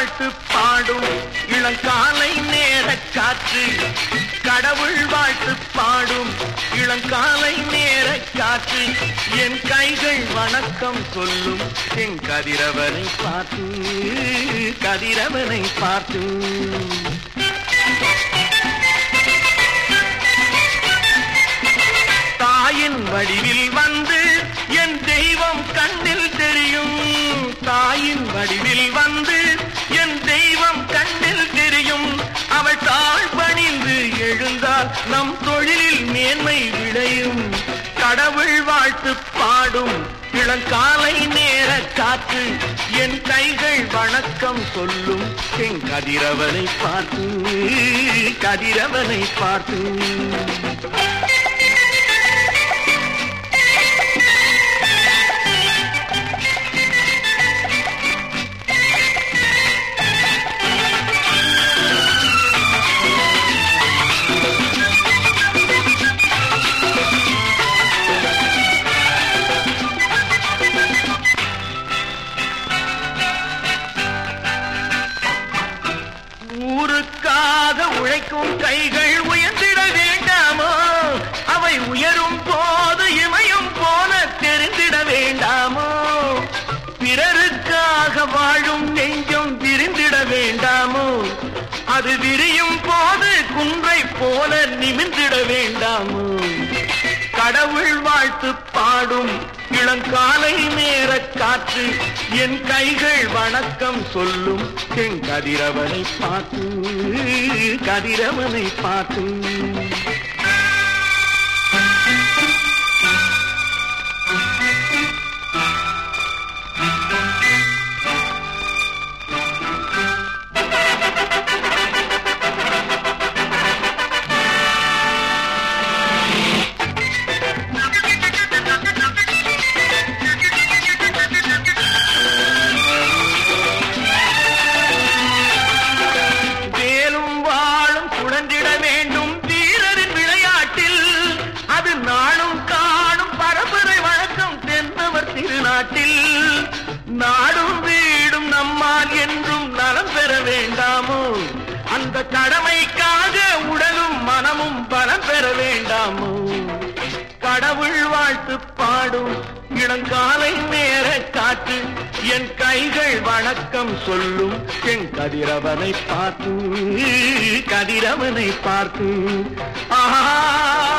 வாழ்த்து பாடும் இளங்காலை நேர காற்று கடவுள் வாழ்த்து பாடும் இளங்காலை நேர காற்று என் கைகள் வணக்கம் சொல்லும் என் கதிரவனை பார்த்து கதிரவனை பார்த்து தாயின் வடிவில் வந்து என் தெய்வம் கண்ணில் தெரியும் தாயின் வடிவில் வந்து என் தெய்வம் கண்ணில் தெரியும் அவள் தாழ் பணிந்து எழுந்தால் நம் தொழிலில் மேன்மை விளையும் கடவுள் வாழ்த்து பாடும் இளங்காலை நேர காற்று என் கைகள் வணக்கம் சொல்லும் என் கதிரவனை பார்த்து கதிரவனை பார்த்து ஊருக்காக உழைக்கும் கைகள் உயர்ந்திட வேண்டாமோ அவை உயரும் போது இமயம் போல தெரிந்திட வேண்டாமோ பிறருக்காக வாழும் நெஞ்சம் விரிந்திட வேண்டாமோ அது விரியும் போது குன்றை போல நிமிர்ந்திட வேண்டாமோ கடவுள் வாழ்த்து பாடும் இளங்காலை நேர காற்று என் கைகள் வணக்கம் சொல்லும் என் கதிரவனை பார்த்து கதிரவனை பார்த்து வேலும் வாழும் சுழன்றிட வேண்டும் வீரரின் விளையாட்டில் அது நாளும் காணும் பரம்பரை வழக்கம் தென்னவர் திருநாட்டில் நாடும் வீடும் நம்மால் என்றும் நலம் பெற வேண்டாமோ அந்த கடமைக்காக உடலும் மனமும் பலம் பெற வேண்டாமோ கடவுள் வாழ்த்து பாடும் இளங்காலை நேர காற்று என் கைகள் வணக்கம் சொல்லும் என் கதிரவனை பார்த்து கதிரவனை பார்த்து ஆஹா